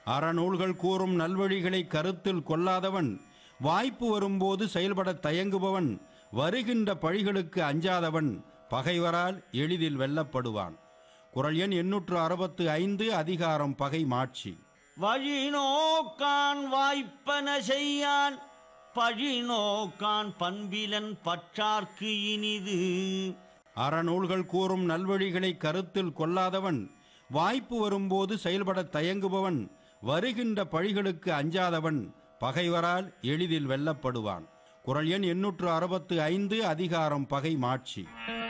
அறநூல்கள் கூறும் நல்வழிகளை கருத்தில் கொள்ளாதவன் வாய்ப்பு வரும்போது செயல்படத் தயங்குபவன் வருகின்ற பழிகளுக்கு அஞ்சாதவன் பகைவரால் எளிதில் வெல்லப்படுவான் குரல் எண் எண்ணூற்று அறுபத்து ஐந்து அதிகாரம் பகை மாட்சி வழி நோக்கான் வாய்ப்பன செய்யான் பழி நோக்கான் பண்பிலன் பற்றார்க்கு இனிது அறநூல்கள் கூறும் நல்வழிகளை கருத்தில் கொள்ளாதவன் வாய்ப்பு வரும்போது செயல்படத் தயங்குபவன் வருகின்ற பழிகளுக்கு அஞ்சாதவன் பகைவரால் எளிதில் வெல்லப்படுவான் குரல் எண் எண்ணூற்று அறுபத்து ஐந்து அதிகாரம் பகை மாட்சி